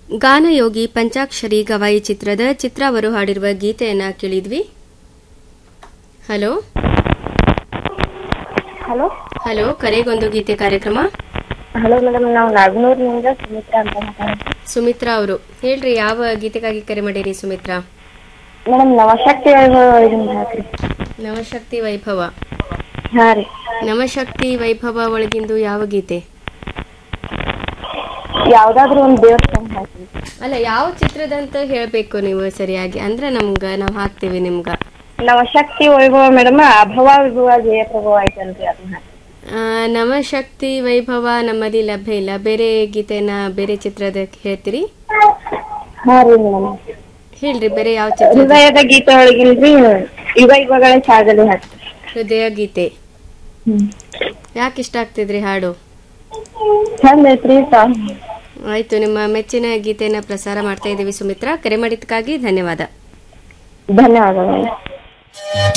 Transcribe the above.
ಗಾನಯೋಗಿ ಪಂಚಾಕ್ಷರಿ ಗವಾಯಿ ಚಿತ್ರದ ಚಿತ್ರ ಅವರು ಹಾಡಿರುವ ಗೀತೆಯನ್ನ ಕೇಳಿದ್ವಿ ಹಲೋ ಹಲೋ ಹಲೋ ಕರೆಗೊಂದು ಗೀತೆ ಕಾರ್ಯಕ್ರಮ ಹಲೋ ಮೇಡಮ್ ನಾವು ನಾಗನೂರಿನಿಂದ ಸುಮಿತ್ರಾ ಅಂತ ಮಾತಾಡೋದು ಸುಮಿತ್ರಾ ಅವರು ಹೇಳ್ರಿ ಯಾವ ಗೀತೆಗಾಗಿ ಕರೆ ಮಾಡಿರಿ ಸುಮಿತ್ರಾ ಮೇಡಮ್ ನವಶಕ್ತಿ ವೈಭವ ಇದನ್ನ ಹಾಕ್ರಿ ನವಶಕ್ತಿ ವೈಭವ ಹಾ ರೀ ನವಶಕ್ತಿ ವೈಭವ ಒಳಗಿಂದು ಯಾವ ಗೀತೆ ಯಾವ್ದಾದ್ರು ಒಂದು ದೇವಸ್ಥಾನ ಹಾಕ್ರಿ ಅಲ್ಲ ಯಾವ ಚಿತ್ರದಂತ ಹೇಳ್ಬೇಕು ನೀವು ಸರಿಯಾಗಿ ಅಂದ್ರೆ ನಮ್ಗ ನಾವು ಹಾಕ್ತೀವಿ ನಿಮ್ಗ ನವಶಕ್ತಿ ವೈಭವ ಮೇಡಮ್ ಅಭವ ವಿಭವ ಜಯ ಪ್ರಭವ ಐತಲ್ರಿ ಅದನ್ನ ಹಾಕ್ರಿ ಆ, ನವಶಕ್ತಿ ವೈಭವ ನಮ್ಮಲ್ಲಿ ಲಭ್ಯ ಇಲ್ಲ ಬೇರೆ ಗೀತೆನ ಬೇರೆ ಚಿತ್ರದ ಹೇಳ್ತೀರಿ ಹಾ ರೀ ಮೇಡಮ್ ಹೇಳ್ರಿ ಬೇರೆ ಯಾವ ಚಿತ್ರ ಹೃದಯದ ಗೀತೆ ಒಳಗಿಲ್ರಿ ಯುಗ ಯುಗಗಳ ಸಾಗಲಿ ಹಾಕ್ರಿ ಹೃದಯ ಗೀತೆ ಹ್ಮ್ ಯಾಕೆ ಇಷ್ಟ ಆಗ್ತಿದ್ರಿ ಹಾಡು ಚಂದ ಐತ್ರಿ ಸಾಂಗ್ ಆಯ್ತು ನಿಮ್ಮ ಮೆಚ್ಚಿನ ಗೀತೆನ ಪ್ರಸಾರ ಮಾಡ್ತಾ ಇದ್ದೀವಿ ಸುಮಿತ್ರಾ ಕರೆ ಮಾಡಿದ್ದಕ್ಕಾಗಿ ಧನ್ಯವಾದ ಧನ್ಯವಾದಗಳು